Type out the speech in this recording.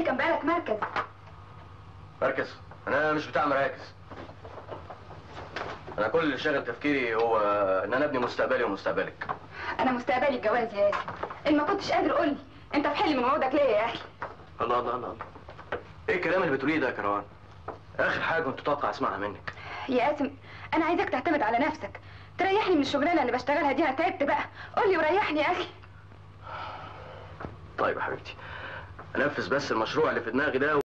بالي كان بقالك مركز مركز انا مش بتاع مراكز انا كل اللي شاغل تفكيري هو ان انا ابني مستقبلي ومستقبلك انا مستقبلي الجواز يا ياسر ان ما كنتش قادر قول لي انت في حل من وعودك ليا يا اخي الله الله الله الله. ايه الكلام اللي بتقوليه ده يا كروان اخر حاجه كنت اتوقع اسمعها منك يا قاسم انا عايزاك تعتمد على نفسك تريحني من الشغلانه اللي بشتغلها دي انا تعبت بقى قول لي وريحني يا اخي طيب يا حبيبتي انفذ بس المشروع اللي في دماغي ده